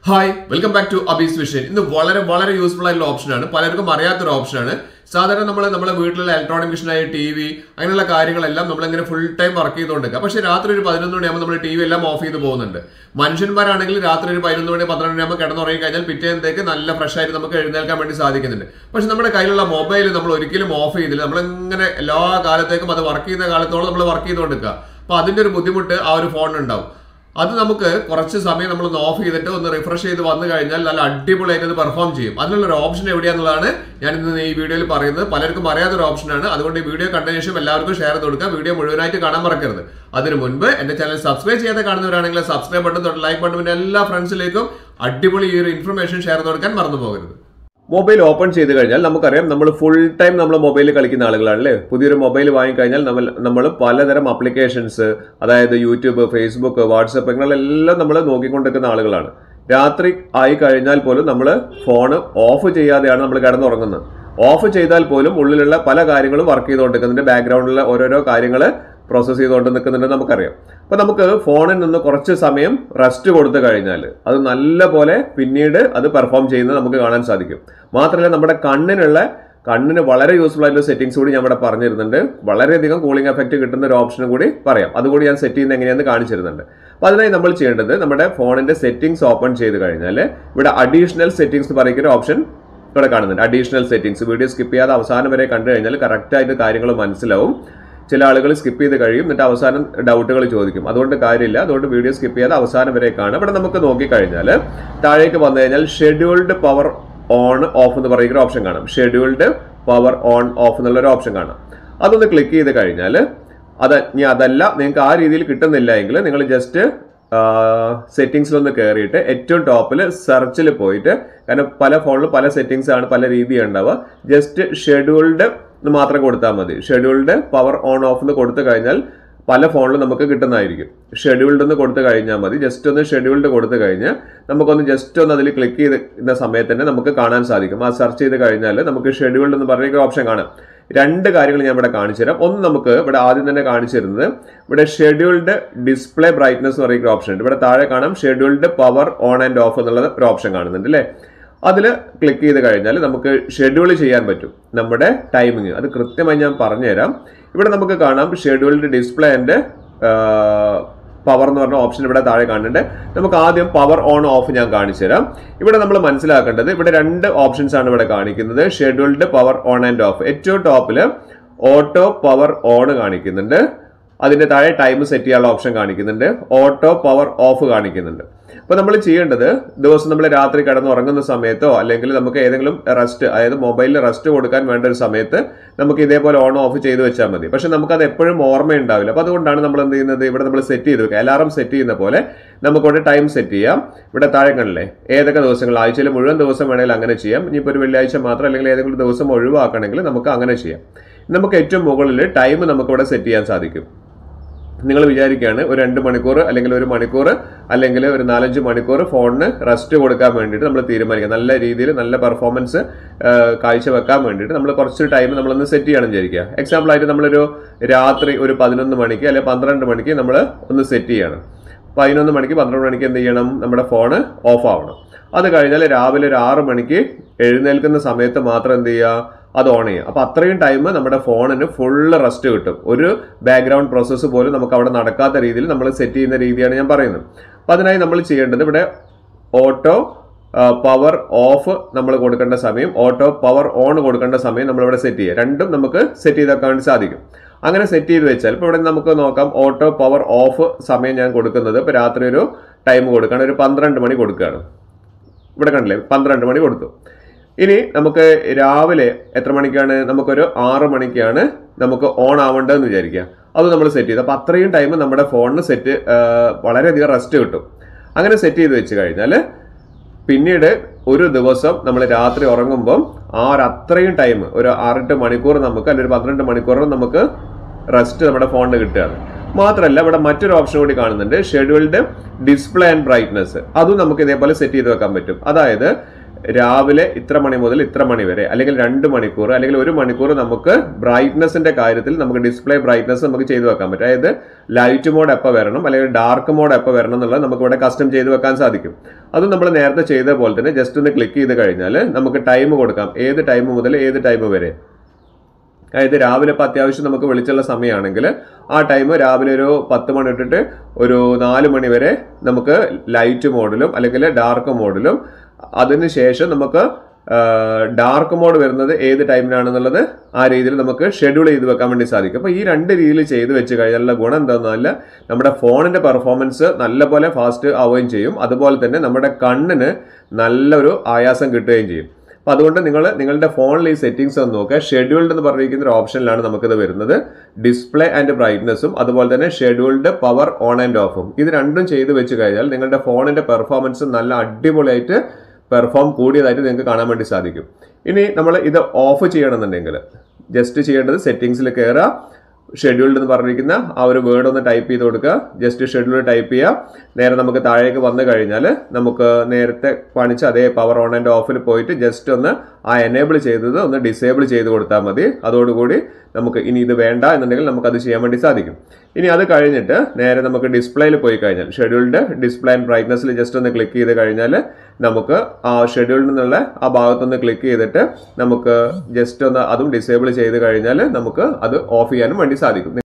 hi welcome back to Abees vision ഇന്ന് വളരെ വളരെ യൂസ്ഫുൾ ആയിട്ടുള്ള ഓപ്ഷനാണ് പലർക്കും അറിയാത്തൊരു ഓപ്ഷനാണ് സാധാരണ നമ്മൾ നമ്മുടെ വീട്ടിലുള്ള ഇലക്ട്രോണിക് മെഷീനായ ടി വി അങ്ങനെയുള്ള കാര്യങ്ങളെല്ലാം നമ്മളിങ്ങനെ ഫുൾ ടൈം വർക്ക് ചെയ്തുകൊണ്ടിരിക്കുക പക്ഷേ രാത്രി ഒരു പതിനൊന്ന് മണിയാകുമ്പോൾ നമ്മൾ ടി വി എല്ലാം ഓഫ് ചെയ്ത് പോകുന്നുണ്ട് മനുഷ്യന്മാരാണെങ്കിൽ രാത്രി ഒരു പതിനൊന്ന് മണി പന്ത്രണ്ട് മണിയാകുമ്പോൾ കിടന്നുറങ്ങി കഴിഞ്ഞാൽ പിറ്റേന്നത്തേക്ക് നല്ല ഫ്രഷ് ആയിട്ട് നമുക്ക് എഴുന്നേൽക്കാൻ വേണ്ടി സാധിക്കുന്നുണ്ട് പക്ഷെ നമ്മുടെ കയ്യിലുള്ള മൊബൈൽ നമ്മൾ ഒരിക്കലും ഓഫ് ചെയ്തില്ല നമ്മളിങ്ങനെ എല്ലാ കാലത്തേക്കും അത് വർക്ക് ചെയ്യുന്ന കാലത്തോളം നമ്മൾ വർക്ക് ചെയ്തുകൊണ്ടിരിക്കുക അപ്പോൾ അതിൻ്റെ ഒരു ബുദ്ധിമുട്ട് ആ ഒരു ഫോണിനുണ്ടാവും അത് നമുക്ക് കുറച്ച് സമയം നമ്മൾ ഒന്ന് ഓഫ് ചെയ്തിട്ട് ഒന്ന് റിഫ്രഷ് ചെയ്ത് വന്നു കഴിഞ്ഞാൽ നല്ല അടിപൊളിയായിട്ട് അത് പെർഫോം ചെയ്യും അതിനുള്ള ഒരു ഓപ്ഷൻ എവിടെയാണെന്നുള്ളതാണ് ഞാൻ ഇന്ന് ഈ വീഡിയോയിൽ പറയുന്നത് പലർക്കും അറിയാത്തൊരു ഓപ്ഷനാണ് അതുകൊണ്ട് ഈ വീഡിയോ കണ്ടതിന് ശേഷം എല്ലാവർക്കും ഷെയർ ചെയ്ത് കൊടുക്കുക വീഡിയോ മുഴുവനായിട്ട് കാണാൻ മറക്കരുത് അതിനു മുൻപ് എന്റെ ചാനൽ സബ്സ്ക്രൈബ് ചെയ്യാതെ കാണുന്നവരാണെങ്കിൽ സബ്സ്ക്രൈബ് ബട്ടൺ തൊട്ട് ലൈക്ക് ബട്ടൺ പിന്നെ എല്ലാ ഫ്രണ്ട്സിലേക്കും അടിപൊളി ഈ ഒരു ഇൻഫർമേഷൻ ഷെയർ ചെയ്ത് കൊടുക്കാൻ മറന്നു പോകരുത് മൊബൈൽ ഓപ്പൺ ചെയ്ത് കഴിഞ്ഞാൽ നമുക്കറിയാം നമ്മൾ ഫുൾ ടൈം നമ്മൾ മൊബൈലിൽ കളിക്കുന്ന ആളുകളാണ് അല്ലേ പുതിയൊരു മൊബൈൽ വാങ്ങിക്കഴിഞ്ഞാൽ നമ്മൾ നമ്മൾ പലതരം അപ്ലിക്കേഷൻസ് അതായത് യൂട്യൂബ് ഫേസ്ബുക്ക് വാട്സപ്പ് ഇങ്ങനെയെല്ലാം നമ്മൾ നോക്കിക്കൊണ്ടിരിക്കുന്ന ആളുകളാണ് രാത്രി ആയി കഴിഞ്ഞാൽ പോലും നമ്മൾ ഫോൺ ഓഫ് ചെയ്യാതെയാണ് നമ്മൾ കിടന്നുറങ്ങുന്നത് ഓഫ് ചെയ്താൽ പോലും ഉള്ളിലുള്ള പല കാര്യങ്ങളും വർക്ക് ചെയ്തുകൊണ്ടിരിക്കുന്നുണ്ട് ബാക്ക്ഗ്രൗണ്ടിലെ ഓരോരോ കാര്യങ്ങൾ പ്രോസസ്സ് ചെയ്തുകൊണ്ട് നിൽക്കുന്നുണ്ട് നമുക്കറിയാം അപ്പൊ നമുക്ക് ഫോണിൽ നിന്ന് കുറച്ച് സമയം റെസ്റ്റ് കൊടുത്തു കഴിഞ്ഞാൽ അത് നല്ല പോലെ പിന്നീട് അത് പെർഫോം ചെയ്യുന്നത് നമുക്ക് കാണാൻ സാധിക്കും മാത്രമല്ല നമ്മുടെ കണ്ണിനുള്ള കണ്ണിന് വളരെ യൂസ്ഫുൾ ആയിട്ടുള്ള സെറ്റിംഗ്സ് കൂടി ഞാൻ ഇവിടെ പറഞ്ഞിരുന്നുണ്ട് വളരെയധികം കൂളിംഗ് എഫക്റ്റ് കിട്ടുന്ന ഒരു ഓപ്ഷനും കൂടി പറയാം അതുകൂടി ഞാൻ സെറ്റ് ചെയ്യുന്നത് എങ്ങനെയാണെന്ന് കാണിച്ചിരുന്നുണ്ട് അപ്പോൾ അതിനായി നമ്മൾ ചെയ്യേണ്ടത് നമ്മുടെ ഫോണിന്റെ സെറ്റിംഗ്സ് ഓപ്പൺ ചെയ്ത് കഴിഞ്ഞാൽ ഇവിടെ അഡീഷണൽ സെറ്റിംഗ്സ് എന്ന് പറയുന്ന ഒരു ഓപ്ഷൻ ഇവിടെ കാണുന്നുണ്ട് അഡീഷണൽ സെറ്റിംഗ്സ് വീഡിയോ സ്കിപ്പ് ചെയ്യാതെ അവസാനം വരെ കണ്ടു കഴിഞ്ഞാൽ കറക്റ്റായിട്ട് കാര്യങ്ങൾ മനസ്സിലാവും ചില ആളുകൾ സ്കിപ്പ് ചെയ്ത് കഴിയും എന്നിട്ട് അവസാനം ഡൗട്ടുകൾ ചോദിക്കും അതുകൊണ്ട് കാര്യമില്ല അതുകൊണ്ട് വീഡിയോ സ്കിപ്പ് ചെയ്യാതെ അവസാനം വരെ കാണും ഇവിടെ നമുക്ക് നോക്കിക്കഴിഞ്ഞാൽ താഴേക്ക് വന്നു കഴിഞ്ഞാൽ ഷെഡ്യൂൾഡ് പവർ ഓൺ ഓഫ് എന്ന് പറയുന്ന ഓപ്ഷൻ കാണാം ഷെഡ്യൂൾഡ് പവർ ഓൺ ഓഫ് എന്നുള്ള ഒരു ഓപ്ഷൻ കാണാം അതൊന്ന് ക്ലിക്ക് ചെയ്ത് കഴിഞ്ഞാൽ അത് ഇനി അതല്ല നിങ്ങൾക്ക് ആ രീതിയിൽ കിട്ടുന്നില്ല എങ്കിൽ നിങ്ങൾ ജസ്റ്റ് സെറ്റിംഗ്സിലൊന്ന് കയറിയിട്ട് ഏറ്റവും ടോപ്പിൽ സെർച്ചിൽ പോയിട്ട് കാരണം പല ഫോണിലും പല സെറ്റിംഗ്സ് ആണ് പല രീതിയാണ് ഉണ്ടാവുക ജസ്റ്റ് ഷെഡ്യൂൾഡ് എന്ന് മാത്രം കൊടുത്താൽ മതി ഷെഡ്യൂൾഡ് പവർ ഓൺ ഓഫ് എന്ന് കൊടുത്തു കഴിഞ്ഞാൽ പല ഫോണിലും നമുക്ക് കിട്ടുന്നതായിരിക്കും ഷെഡ്യൂൾഡ് എന്ന് കൊടുത്തു കഴിഞ്ഞാൽ മതി ജസ്റ്റ് ഒന്ന് ഷെഡ്യൂൾഡ് കൊടുത്തു കഴിഞ്ഞാൽ നമുക്കൊന്ന് ജസ്റ്റ് ഒന്ന് അതിൽ ക്ലിക്ക് ചെയ്ത സമയത്ത് തന്നെ നമുക്ക് കാണാൻ സാധിക്കും ആ സെർച്ച് ചെയ്ത് കഴിഞ്ഞാൽ നമുക്ക് ഷെഡ്യൂൾഡ് എന്ന് പറയുന്ന ഓപ്ഷൻ കാണാം രണ്ട് കാര്യങ്ങൾ ഞാൻ ഇവിടെ കാണിച്ചു തരാം ഒന്ന് നമുക്ക് ഇവിടെ ആദ്യം തന്നെ കാണിച്ചു തരുന്നത് ഇവിടെ ഷെഡ്യൂൾഡ് ഡിസ്പ്ലേ ബ്രൈറ്റ്നസ് എന്ന് പറയുന്ന ഓപ്ഷൻ ഉണ്ട് ഇവിടെ താഴെ കാണാം scheduled power on and off എന്നുള്ള ഒരു ഓപ്ഷൻ കാണുന്നുണ്ട് അല്ലേ അതിൽ ക്ലിക്ക് ചെയ്ത് കഴിഞ്ഞാൽ നമുക്ക് ഷെഡ്യൂൾ ചെയ്യാൻ പറ്റും നമ്മുടെ ടൈമിങ് അത് കൃത്യമായി ഞാൻ പറഞ്ഞുതരാം ഇവിടെ നമുക്ക് കാണാം ഷെഡ്യൂൾഡ് ഡിസ്പ്ലേ ആൻഡ് പവർ എന്ന് പറഞ്ഞ ഓപ്ഷൻ ഇവിടെ താഴെ കാണുന്നുണ്ട് നമുക്ക് ആദ്യം പവർ ഓൺ ഓഫ് ഞാൻ കാണിച്ചു തരാം ഇവിടെ നമ്മൾ മനസ്സിലാക്കേണ്ടത് ഇവിടെ രണ്ട് ഓപ്ഷൻസ് ആണ് ഇവിടെ കാണിക്കുന്നത് scheduled power on and off ഏറ്റവും ടോപ്പിൽ ഓട്ടോ പവർ ഓൺ കാണിക്കുന്നുണ്ട് അതിന്റെ താഴെ ടൈം സെറ്റ് ചെയ്യാനുള്ള ഓപ്ഷൻ കാണിക്കുന്നുണ്ട് ഓട്ടോ പവർ ഓഫ് കാണിക്കുന്നുണ്ട് അപ്പൊ നമ്മൾ ചെയ്യേണ്ടത് ദിവസം നമ്മൾ രാത്രി കിടന്ന് ഉറങ്ങുന്ന സമയത്തോ അല്ലെങ്കിൽ നമുക്ക് ഏതെങ്കിലും റെസ്റ്റ് അതായത് മൊബൈലിൽ റെസ്റ്റ് കൊടുക്കാൻ വേണ്ട ഒരു സമയത്ത് നമുക്ക് ഇതേപോലെ ഓൺ ഓഫ് ചെയ്ത് വെച്ചാൽ മതി പക്ഷെ നമുക്കത് എപ്പോഴും ഓർമ്മയുണ്ടാവില്ല അപ്പൊ അതുകൊണ്ടാണ് നമ്മൾ എന്ത് ചെയ്യുന്നത് ഇവിടെ നമ്മൾ സെറ്റ് ചെയ്ത് വെക്കുക അലാറം സെറ്റ് ചെയ്യുന്ന പോലെ നമുക്കിവിടെ ടൈം സെറ്റ് ചെയ്യാം ഇവിടെ താഴെ കണ്ടില്ലേ ഏതൊക്കെ ദിവസങ്ങൾ ആഴ്ചയിൽ മുഴുവൻ ദിവസം വേണമെങ്കിൽ അങ്ങനെ ചെയ്യാം ഇനിയിപ്പോൾ ഒരു വെള്ളിയാഴ്ച മാത്രം അല്ലെങ്കിൽ ഏതെങ്കിലും ദിവസം ഒഴിവാക്കണമെങ്കിൽ നമുക്ക് അങ്ങനെ ചെയ്യാം നമുക്ക് ഏറ്റവും മുകളിൽ ടൈം നമുക്കിവിടെ സെറ്റ് ചെയ്യാൻ സാധിക്കും നിങ്ങൾ വിചാരിക്കുകയാണ് ഒരു രണ്ട് മണിക്കൂർ അല്ലെങ്കിൽ ഒരു മണിക്കൂർ അല്ലെങ്കിൽ ഒരു നാലഞ്ച് മണിക്കൂർ ഫോണിന് റെസ്റ്റ് കൊടുക്കാൻ വേണ്ടിയിട്ട് നമ്മൾ തീരുമാനിക്കുക നല്ല രീതിയിൽ നല്ല പെർഫോമൻസ് കാഴ്ചവെക്കാൻ വേണ്ടിയിട്ട് നമ്മൾ കുറച്ച് ടൈം നമ്മളൊന്ന് സെറ്റ് ചെയ്യണം വിചാരിക്കുക എക്സാമ്പിൾ ആയിട്ട് നമ്മളൊരു രാത്രി ഒരു പതിനൊന്ന് മണിക്ക് അല്ലെങ്കിൽ പന്ത്രണ്ട് മണിക്ക് നമ്മൾ ഒന്ന് സെറ്റ് ചെയ്യണം പതിനൊന്ന് മണിക്ക് പന്ത്രണ്ട് മണിക്ക് എന്ത് ചെയ്യണം നമ്മുടെ ഫോണ് ഓഫ് ആവണം അത് കഴിഞ്ഞാൽ രാവിലെ ഒരു ആറ് മണിക്ക് എഴുന്നേൽക്കുന്ന സമയത്ത് മാത്രം എന്ത് ചെയ്യുക അത് ഓൺ ചെയ്യുക അപ്പൊ അത്രയും ടൈം നമ്മുടെ ഫോണിന് ഫുള്ള് റെസ്റ്റ് കിട്ടും ഒരു ബാക്ക്ഗ്രൗണ്ട് പ്രോസസ്സ് പോലും നമുക്ക് അവിടെ നടക്കാത്ത രീതിയിൽ നമ്മൾ സെറ്റ് ചെയ്യുന്ന രീതിയാണ് ഞാൻ പറയുന്നത് അപ്പൊ അതിനായി നമ്മൾ ചെയ്യേണ്ടത് ഇവിടെ ഓട്ടോ പവർ ഓഫ് നമ്മൾ കൊടുക്കേണ്ട സമയം ഓട്ടോ പവർ ഓൺ കൊടുക്കേണ്ട സമയം നമ്മൾ ഇവിടെ സെറ്റ് ചെയ്യുക രണ്ടും നമുക്ക് സെറ്റ് ചെയ്തെക്കാൻ വേണ്ടി സാധിക്കും അങ്ങനെ സെറ്റ് ചെയ്ത് വെച്ചാൽ ഇപ്പോൾ ഇവിടെ നമുക്ക് നോക്കാം ഓട്ടോ പവർ ഓഫ് സമയം ഞാൻ കൊടുക്കുന്നത് ഇപ്പോൾ രാത്രി ഒരു ടൈം കൊടുക്കുകയാണ് ഒരു പന്ത്രണ്ട് മണി കൊടുക്കുകയാണ് ഇവിടെ കണ്ടില്ലേ പന്ത്രണ്ട് മണി കൊടുത്തു ഇനി നമുക്ക് രാവിലെ എത്ര മണിക്കാണ് നമുക്കൊരു ആറ് മണിക്കാണ് നമുക്ക് ഓൺ ആവേണ്ടതെന്ന് വിചാരിക്കുക അത് നമ്മൾ സെറ്റ് ചെയ്ത് അപ്പോൾ അത്രയും ടൈം നമ്മുടെ ഫോണിന് സെറ്റ് വളരെയധികം റെസ്റ്റ് കിട്ടും അങ്ങനെ സെറ്റ് ചെയ്ത് വെച്ച് കഴിഞ്ഞാൽ പിന്നീട് ഒരു ദിവസം നമ്മൾ രാത്രി ഉറങ്ങുമ്പം ആ ഒരു അത്രയും ടൈം ഒരു ആറെട്ട് മണിക്കൂർ നമുക്ക് അല്ലെങ്കിൽ ഒരു പന്ത്രണ്ട് മണിക്കൂർ നമുക്ക് റെസ്റ്റ് നമ്മുടെ ഫോണിന് കിട്ടുകയാണ് മാത്രമല്ല ഇവിടെ മറ്റൊരു ഓപ്ഷൻ കൂടി കാണുന്നുണ്ട് ഷെഡ്യൂൾഡ് ഡിസ്പ്ലേ ആൻഡ് ബ്രൈറ്റ്നസ് അതും നമുക്ക് ഇതേപോലെ സെറ്റ് ചെയ്ത് വെക്കാൻ പറ്റും അതായത് രാവിലെ ഇത്ര മണി മുതൽ ഇത്ര മണി വരെ അല്ലെങ്കിൽ രണ്ട് മണിക്കൂർ അല്ലെങ്കിൽ ഒരു മണിക്കൂർ നമുക്ക് ബ്രൈറ്റ്നസിന്റെ കാര്യത്തിൽ നമുക്ക് ഡിസ്പ്ലേ ബ്രൈറ്റ്നസ് നമുക്ക് ചെയ്തു വെക്കാൻ പറ്റും അതായത് ലൈറ്റ് മോഡ് എപ്പോൾ വരണം അല്ലെങ്കിൽ ഡാർക്ക് മോഡ് എപ്പോൾ വരണം എന്നുള്ളത് നമുക്ക് ഇവിടെ കസ്റ്റം ചെയ്ത് വെക്കാൻ സാധിക്കും അത് നമ്മൾ നേരത്തെ ചെയ്ത പോലെ തന്നെ ജസ്റ്റ് ഒന്ന് ക്ലിക്ക് ചെയ്ത് കഴിഞ്ഞാൽ നമുക്ക് ടൈം കൊടുക്കാം ഏത് ടൈം മുതൽ ഏത് ടൈം വരെ അതായത് രാവിലെ ഇപ്പം അത്യാവശ്യം നമുക്ക് വെളിച്ചുള്ള സമയമാണെങ്കിൽ ആ ടൈം രാവിലെ ഒരു പത്ത് മണി ഇട്ടിട്ട് ഒരു നാല് മണി വരെ നമുക്ക് ലൈറ്റ് മോഡിലും അല്ലെങ്കിൽ ഡാർക്ക് മോഡിലും അതിനുശേഷം നമുക്ക് ഡാർക്ക് മോഡ് വരുന്നത് ഏത് ടൈമിലാണെന്നുള്ളത് ആ രീതിയിൽ നമുക്ക് ഷെഡ്യൂൾ ചെയ്ത് വെക്കാൻ വേണ്ടി സാധിക്കും അപ്പോൾ ഈ രണ്ട് രീതിയിൽ ചെയ്ത് വെച്ച് കഴിഞ്ഞാലുള്ള ഗുണം എന്താണെന്നല്ല നമ്മുടെ ഫോണിന്റെ പെർഫോമൻസ് നല്ലപോലെ ഫാസ്റ്റ് ആവുകയും ചെയ്യും അതുപോലെ തന്നെ നമ്മുടെ കണ്ണിന് നല്ലൊരു ആയാസം കിട്ടുകയും ചെയ്യും അപ്പൊ അതുകൊണ്ട് നിങ്ങൾ നിങ്ങളുടെ ഫോണിൽ ഈ സെറ്റിംഗ്സ് ഒന്ന് നോക്കുക ഷെഡ്യൂൾഡ് എന്ന് പറഞ്ഞിരിക്കുന്ന ഒരു ഓപ്ഷനിലാണ് നമുക്കിത് വരുന്നത് ഡിസ്പ്ലേ ആൻഡ് ബ്രൈറ്റ്നസ്സും അതുപോലെ തന്നെ ഷെഡ്യൂൾഡ് പവർ ഓൺ ആൻഡ് ഓഫും ഇത് രണ്ടും ചെയ്ത് വെച്ച് കഴിഞ്ഞാൽ നിങ്ങളുടെ ഫോണിന്റെ പെർഫോമൻസ് നല്ല അടിപൊളിയായിട്ട് പെർഫോം കൂടിയതായിട്ട് നിങ്ങൾക്ക് കാണാൻ വേണ്ടി സാധിക്കും ഇനി നമ്മൾ ഇത് ഓഫ് ചെയ്യണമെന്നുണ്ടെങ്കിൽ ജസ്റ്റ് ചെയ്യേണ്ടത് സെറ്റിംഗ്സിൽ കയറുക ഷെഡ്യൂൾഡ് എന്ന് പറഞ്ഞിരിക്കുന്ന ആ ഒരു വേർഡ് ഒന്ന് ടൈപ്പ് ചെയ്ത് കൊടുക്കുക ജസ്റ്റ് ഷെഡ്യൂൾ ടൈപ്പ് ചെയ്യുക നേരെ നമുക്ക് താഴേക്ക് വന്നു കഴിഞ്ഞാൽ നമുക്ക് നേരത്തെ കാണിച്ച അതേ പവർ ഓൺ ആൻഡ് ഓഫിൽ പോയിട്ട് ജസ്റ്റ് ഒന്ന് ആ എനേബിൾ ചെയ്തത് ഒന്ന് ഡിസേബിൾ ചെയ്ത് കൊടുത്താൽ മതി അതോടുകൂടി നമുക്ക് ഇനി ഇത് വേണ്ട എന്നുണ്ടെങ്കിൽ നമുക്ക് അത് ചെയ്യാൻ വേണ്ടി സാധിക്കും ഇനി അത് കഴിഞ്ഞിട്ട് നേരെ നമുക്ക് ഡിസ്പ്ലേയിൽ പോയി കഴിഞ്ഞാൽ ഷെഡ്യൂൾഡ് ഡിസ്പ്ലേ ആൻഡ് ബ്രൈറ്റ്നസ്സിൽ ജസ്റ്റ് ഒന്ന് ക്ലിക്ക് ചെയ്ത് കഴിഞ്ഞാൽ നമുക്ക് ആ ഷെഡ്യൂൾഡ് എന്നുള്ള ആ ഭാഗത്തൊന്ന് ക്ലിക്ക് ചെയ്തിട്ട് നമുക്ക് ജസ്റ്റ് ഒന്ന് അതും ഡിസേബിൾ ചെയ്ത് കഴിഞ്ഞാൽ നമുക്ക് അത് ഓഫ് ചെയ്യാനും വേണ്ടി സാധിക്കും